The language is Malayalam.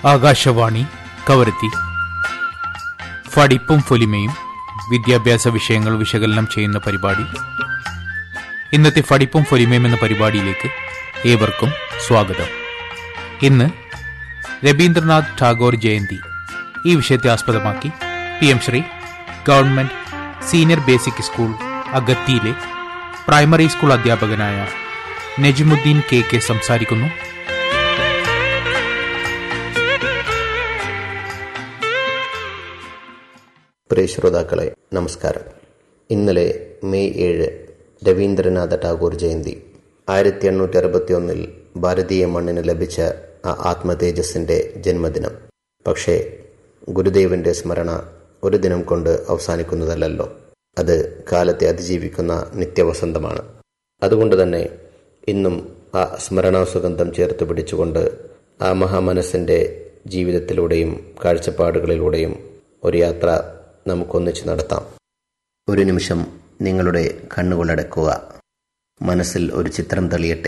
ആകാശവാണി കവരത്തി ഫടിപ്പും ഫൊലിമയും വിദ്യാഭ്യാസ വിഷയങ്ങൾ വിശകലനം ചെയ്യുന്ന പരിപാടി ഇന്നത്തെ ഫടിപ്പും ഫൊലിമയും എന്ന പരിപാടിയിലേക്ക് ഏവർക്കും സ്വാഗതം ഇന്ന് രവീന്ദ്രനാഥ് ടാഗോർ ജയന്തി ഈ വിഷയത്തെ ആസ്പദമാക്കി P M Shri government senior basic school അഗത്തിയിലെ പ്രൈമറി സ്കൂൾ അധ്യാപകനായ നജിമുദ്ദീൻ കെ കെ സംസാരിക്കുന്നു പ്രിയ ശ്രോതാക്കളെ നമസ്കാരം ഇന്നലെ മെയ് ഏഴ് രവീന്ദ്രനാഥ ടാഗോർ ജയന്തി ആയിരത്തി എണ്ണൂറ്റി അറുപത്തി ഒന്നിൽ ഭാരതീയ മണ്ണിന് ലഭിച്ച ആ ആത്മതേജസ്സിന്റെ ജന്മദിനം പക്ഷേ ഗുരുദേവന്റെ സ്മരണ ഒരു ദിനം കൊണ്ട് അവസാനിക്കുന്നതല്ലല്ലോ അത് കാലത്തെ അതിജീവിക്കുന്ന നിത്യവസന്തമാണ് അതുകൊണ്ട് തന്നെ ഇന്നും ആ സ്മരണാസുഗന്ധം ചേർത്ത് പിടിച്ചുകൊണ്ട് ആ മഹാമനസ്സിന്റെ ജീവിതത്തിലൂടെയും കാഴ്ചപ്പാടുകളിലൂടെയും ഒരു യാത്ര നമുക്കൊന്നിച്ച് നടത്താം ഒരു നിമിഷം നിങ്ങളുടെ കണ്ണുകളടക്കുക മനസ്സിൽ ഒരു ചിത്രം തെളിയട്ടെ